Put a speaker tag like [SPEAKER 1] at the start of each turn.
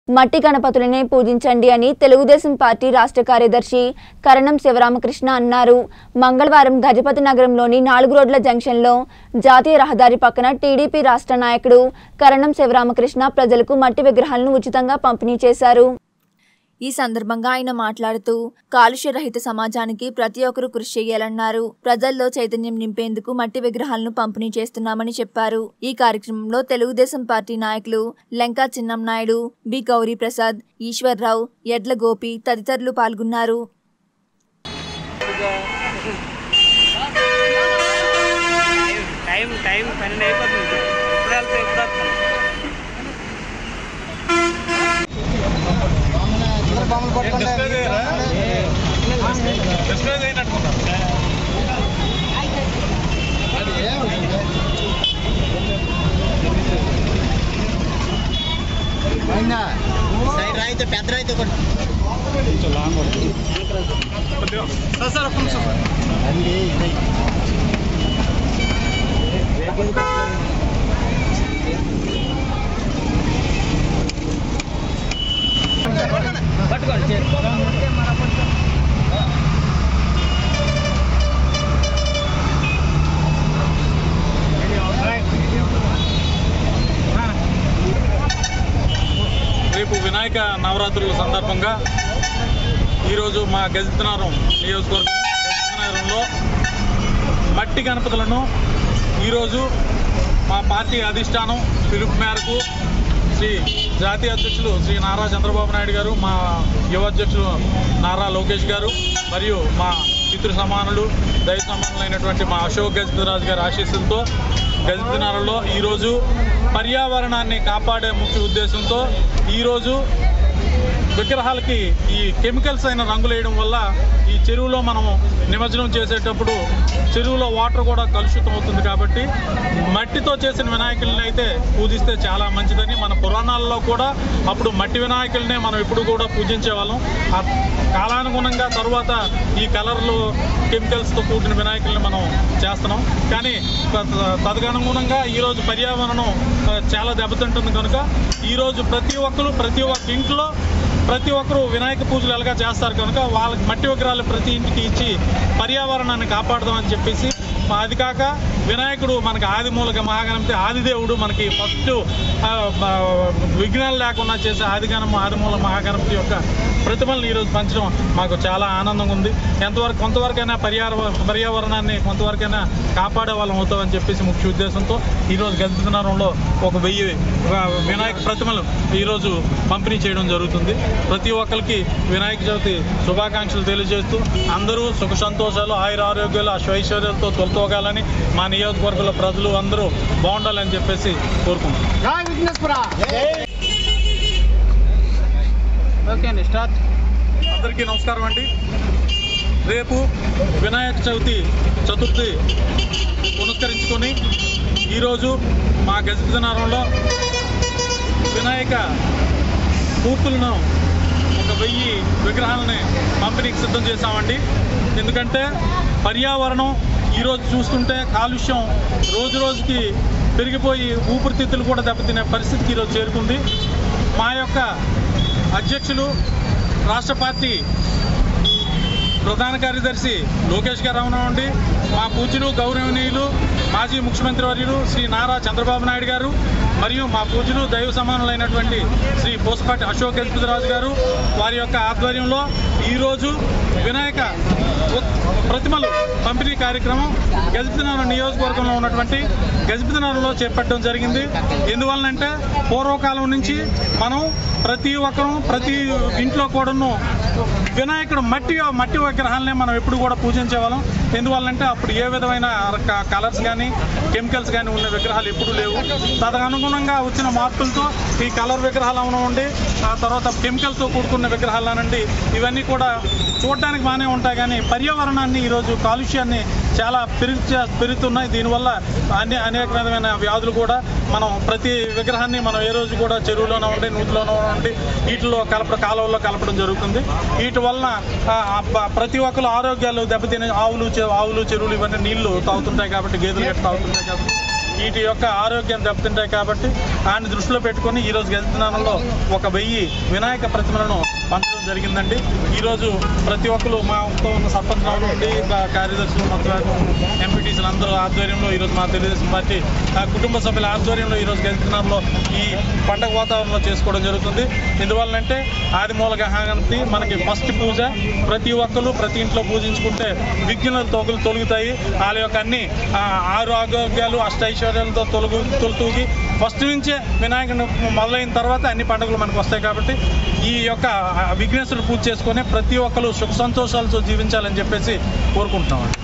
[SPEAKER 1] మట్టి గణపతులనే పూజించండి అని తెలుగుదేశం పార్టీ రాష్ట్ర కార్యదర్శి కరణం శివరామకృష్ణ అన్నారు మంగళవారం గజపతి నగరంలోని నాలుగు రోడ్ల జంక్షన్లో జాతీయ రహదారి పక్కన టీడీపీ రాష్ట్ర నాయకుడు కరణం శివరామకృష్ణ ప్రజలకు మట్టి విగ్రహాలను ఉచితంగా పంపిణీ చేశారు ఈ సందర్భంగా ఆయన మాట్లాడుతూ కాలుష్య రహిత సమాజానికి ప్రతి ఒక్కరూ కృషి చేయాలన్నారు ప్రజల్లో చైతన్యం నింపేందుకు మట్టి విగ్రహాలను పంపిణీ చేస్తున్నామని చెప్పారు ఈ కార్యక్రమంలో తెలుగుదేశం పార్టీ నాయకులు లెంకా చిన్నంనాయుడు బి గౌరీ ప్రసాద్ ఈశ్వర్రావు ఎడ్ల గోపి తదితరులు పాల్గొన్నారు
[SPEAKER 2] టైం టైం పన్నెండు అయిపోతుంది ఎప్పుడు వెళ్తే ఎప్పుడు వస్తాను
[SPEAKER 3] సైడ్ రాయితే పెద్ద రాయితే ఒకటి అండి ఇదే.
[SPEAKER 4] రేపు వినాయక నవరాత్రుల సందర్భంగా ఈరోజు మా గజతనారం నియోజకవర్గం గజతనారంలో మట్టి గణపతులను ఈరోజు మా పార్టీ అధిష్టానం పిలుపు మేరకు శ్రీ జాతీయ అధ్యక్షులు శ్రీ నారా చంద్రబాబు నాయుడు గారు మా యువ అధ్యక్షులు నారా లోకేష్ గారు మరియు మా పితృ సమానులు దైవ సమానులైనటువంటి మా అశోక్ గజపతిరాజు గారి ఆశీస్సులతో గజపతినారంలో ఈరోజు పర్యావరణాన్ని కాపాడే ముఖ్య ఉద్దేశంతో ఈరోజు విగ్రహాలకి ఈ కెమికల్స్ అయిన రంగులు వేయడం వల్ల ఈ చెరువులో మనం నిమజ్జనం చేసేటప్పుడు చెరువులో వాటర్ కూడా కలుషితం అవుతుంది కాబట్టి మట్టితో చేసిన వినాయకుల్ని అయితే పూజిస్తే చాలా మంచిదని మన పురాణాల్లో కూడా అప్పుడు మట్టి వినాయకుల్నే మనం ఎప్పుడు కూడా పూజించే వాళ్ళం ఆ కాలానుగుణంగా తరువాత ఈ కలర్లు కెమికల్స్తో కూడిన వినాయకుల్ని మనం చేస్తున్నాం కానీ త- తదనుగుణంగా ఈరోజు పర్యావరణం ఆ, చాలా దెబ్బతింటుంది కనుక ఈరోజు ప్రతి ఒక్కరు ప్రతి ఒక్క ఇంట్లో ప్రతి ఒక్కరూ వినాయక పూజలు ఎలాగా చేస్తారు కనుక వాళ్ళకి మట్టి విగ్రహాలు ప్రతి ఇంటికి ఇచ్చి పర్యావరణాన్ని కాపాడదామని చెప్పేసి మా అది కాక వినాయకుడు మనకి ఆది మూలక మహాగణపతి ఆదిదేవుడు మనకి ఫస్ట్ ఆ, ఆ, విఘ్నాలు లేకుండా చేసే ఆదిగణం ఆదిమూల మహాగణపతి యొక్క ప్రతిమలను ఈరోజు పంచడం మాకు చాలా ఆనందంగా ఉంది ఎంతవరకు కొంతవరకైనా పర్యావరణ పర్యావరణాన్ని కొంతవరకైనా కాపాడే వాళ్ళం అవుతామని చెప్పేసి ముఖ్య ఉద్దేశంతో ఈరోజు గజపతినగరంలో ఒక వెయ్యి ఆ, వినాయక ప్రతిమలు ఈరోజు పంపిణీ చేయడం జరుగుతుంది ప్రతి ఒక్కరికి వినాయక చవితి శుభాకాంక్షలు తెలియజేస్తూ అందరూ సుఖ సంతోషాలు ఆయుర ఆరోగ్యాలు ఐశ్వర్యాలతో తొలతోగాలని మా నియోజకవర్గంలో ప్రజలు అందరూ బాగుండాలని చెప్పేసి కోరుకుంటున్నాం
[SPEAKER 2] ఓకే అండి స్టార్ట్
[SPEAKER 4] అందరికీ నమస్కారం అండి రేపు వినాయక చవితి చతుర్థి పునస్కరించుకొని ఈరోజు మా గజపతినగరంలో వినాయక మూర్తులను ఒక వెయ్యి విగ్రహాలని పంపిణీకి సిద్ధం చేశామండి ఎందుకంటే పర్యావరణం ఈరోజు చూస్తుంటే కాలుష్యం రోజు రోజుకి పెరిగిపోయి ఊపిరితిత్తులు కూడా దెబ్బతినే పరిస్థితికి ఈరోజు చేరుకుంది మా యొక్క అధ్యక్షులు రాష్ట్ర పార్టీ ప్రధాన కార్యదర్శి లోకేష్ గారు అవనండి మా పూజ్యులు గౌరవనీయులు మాజీ ముఖ్యమంత్రి వర్యులు శ్రీ నారా చంద్రబాబు నాయుడు గారు మరియు మా పూజ్యులు దైవ సమానులైనటువంటి శ్రీ పోసపాటి అశోక్ గజపతిరాజు గారు వారి యొక్క ఆధ్వర్యంలో ఈరోజు వినాయక ఉత్- ప్రతిమలు పంపిణీ కార్యక్రమం గజపతినగరం నియోజకవర్గంలో ఉన్నటువంటి గజపతినగరంలో చేపట్టడం జరిగింది ఎందువలనంటే పూర్వకాలం నుంచి మనం ప్రతి ఒక్కరూ ప్రతి ఇంట్లో కూడాను వినాయకుడు మట్టి మట్టి విగ్రహాలనే మనం ఎప్పుడు కూడా పూజించే వాళ్ళం ఎందువల్లంటే అప్పుడు ఏ విధమైన కలర్స్ కానీ కెమికల్స్ కానీ ఉన్న విగ్రహాలు ఎప్పుడు లేవు తదనుగుణంగా వచ్చిన మార్పులతో ఈ కలర్ విగ్రహాలు అవనండి ఆ తర్వాత కెమికల్తో కూడుకున్న విగ్రహాలు అనండి ఇవన్నీ కూడా చూడడానికి బాగానే ఉంటాయి కానీ పర్యావరణాన్ని ఈరోజు కాలుష్యాన్ని చాలా పెరుగు పెరుగుతున్నాయి దీనివల్ల అన్ని అనేక విధమైన వ్యాధులు కూడా మనం ప్రతి విగ్రహాన్ని మనం ఏ రోజు కూడా చెరువులోనే ఉండి నూతిలోనే ఉండి వీటిలో కలప కాలువల్లో కలపడం జరుగుతుంది వీటి వలన ఆ, ఆ, ప- ప్రతి ఒక్కరు ఆరోగ్యాలు దెబ్బతినే ఆవులు చె- ఆవులు చెరువులు ఇవన్నీ నీళ్లు తాగుతుంటాయి కాబట్టి గేదెలు గట్ట తాగుతుంటాయి కాబట్టి వీటి యొక్క ఆరోగ్యం దెబ్బతింటాయి కాబట్టి ఆయన దృష్టిలో పెట్టుకొని ఈ రోజు గెలుతున్నానంలో ఒక వెయ్యి వినాయక ప్రతిమలను పంచడం జరిగిందండి ఈరోజు ప్రతి ఒక్కరు మాతో ఉన్న సర్పంచ్ రావు నుండి ఇంకా కార్యదర్శులు మొత్తం ఎంపీటీసీలు అందరూ ఆధ్వర్యంలో ఈరోజు మా తెలుగుదేశం పార్టీ ఆ కుటుంబ సభ్యుల ఆధ్వర్యంలో ఈరోజు గెలుతున్నాంలో ఈ పండగ వాతావరణంలో చేసుకోవడం జరుగుతుంది ఎందువల్లంటే ఆదిమూల గహాగంతి మనకి ఫస్ట్ పూజ ప్రతి ఒక్కరు ప్రతి ఇంట్లో పూజించుకుంటే విఘ్నాలు తొగులు తొలుగుతాయి వాళ్ళ యొక్క అన్ని ఆ, ఆరు ఆరోగ్యాలు అష్టైశ్వర్యాలతో తొలగు తొలుతూగి ఫస్ట్ నుంచే వినాయకుడు మొదలైన తర్వాత అన్ని పండుగలు మనకు వస్తాయి కాబట్టి ఈ యొక్క ఆ, విఘ్నేశ్వరుడు పూజ చేసుకొని ప్రతి ఒక్కరు సుఖ సంతోషాలతో జీవించాలని చెప్పేసి కోరుకుంటున్నాం